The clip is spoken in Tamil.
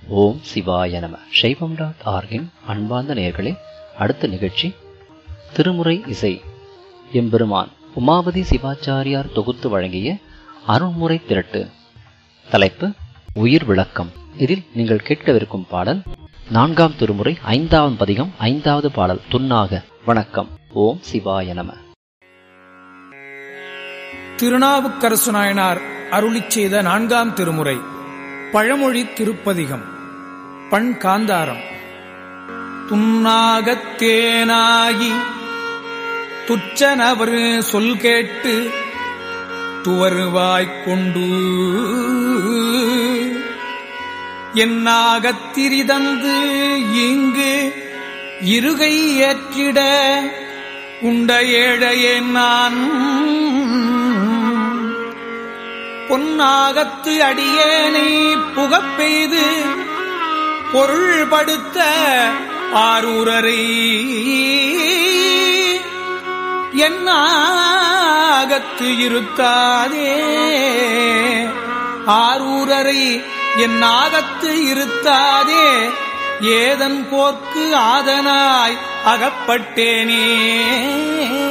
ஓம் சிவாய நம சைவம் டாட் ஆர்கின் அன்பார்ந்த நேயர்களே அடுத்த நிகழ்ச்சி திருமுறை இசை எம்பெருமான் உமாபதி சிவாச்சாரியார் தொகுத்து வழங்கிய அருண்முறை திரட்டு தலைப்பு உயிர் விளக்கம் இதில் நீங்கள் கேட்கவிருக்கும் பாடல் நான்காம் திருமுறை ஐந்தாவது பதிகம் ஐந்தாவது பாடல் துன்னாக வணக்கம் ஓம் சிவாய நம திருநாவுக்கரசு நாயனார் அருளிச் செய்த நான்காம் திருமுறை பழமொழி திருப்பதிகம் பண் காந்தாரம் துன்னாகத்தேனாகி துச்சனவர் சொல் கேட்டு துவருவாய்க் கொண்டு என்னாகத்திரிதந்து இங்கு இருகை ஏற்றிட உண்ட ஏழையே நான் பொன்னாகத்து அடியேனை புகப்பெய்து பொருள்படுத்த ஆரூரரை என்னாகத்து இருத்தாதே ஆரூரரை என் நாகத்து இருத்தாதே ஏதன் போர்க்கு ஆதனாய் அகப்பட்டேனே